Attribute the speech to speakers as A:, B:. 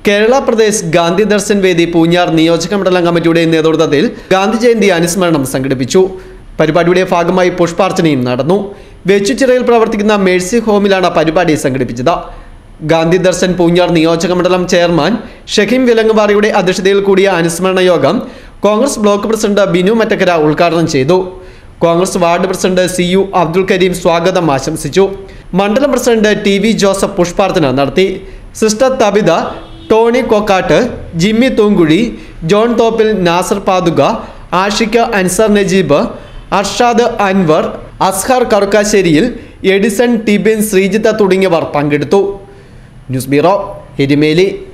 A: കേരള പ്രദേശ് ഗാന്ധി ദർശൻ വേദി പൂഞ്ഞാർ നിയോജക മണ്ഡലം കമ്മിറ്റിയുടെ നേതൃത്വത്തിൽ ഗാന്ധി ജയന്തി അനുസ്മരണം സംഘടിപ്പിച്ചു പരിപാടിയുടെ ഭാഗമായി പുഷ്പാർച്ചനയും നടന്നു വെച്ചുച്ചിറയിൽ പ്രവർത്തിക്കുന്ന മേഴ്സി ഹോമിലാണ് പരിപാടി സംഘടിപ്പിച്ചത് ഗാന്ധി ദർശൻ പൂഞ്ഞാർ നിയോജക മണ്ഡലം ചെയർമാൻ ഷഹീം വിലങ്ങുപാറയുടെ അധ്യക്ഷതയിൽ കൂടിയ അനുസ്മരണ യോഗം കോൺഗ്രസ് ബ്ലോക്ക് പ്രസിഡന്റ് ബിനു മറ്റക്കര ഉദ്ഘാടനം ചെയ്തു Congress ward president C U Abdul Kareem സ്വാഗതം ആശംസിച്ചു മണ്ഡലം പ്രസിഡന്റ് ടി വി ജോസഫ് പുഷ്പാർച്ചന നടത്തി സിസ്റ്റർ തബിത ടോണി കൊക്കാട്ട് ജിമ്മി തൂങ്കുഴി ജോൺ തോപ്പിൽ നാസർ പാതുക ആഷിക അൻസർ നജീബ് അർഷാദ് അൻവർ അസ്ഹർ കറുക്കാശ്ശേരിയിൽ എഡിസൺ ടിബിൻ ശ്രീജിത്ത തുടങ്ങിയവർ പങ്കെടുത്തു ന്യൂസ് ബ്യൂറോ എരുമേലി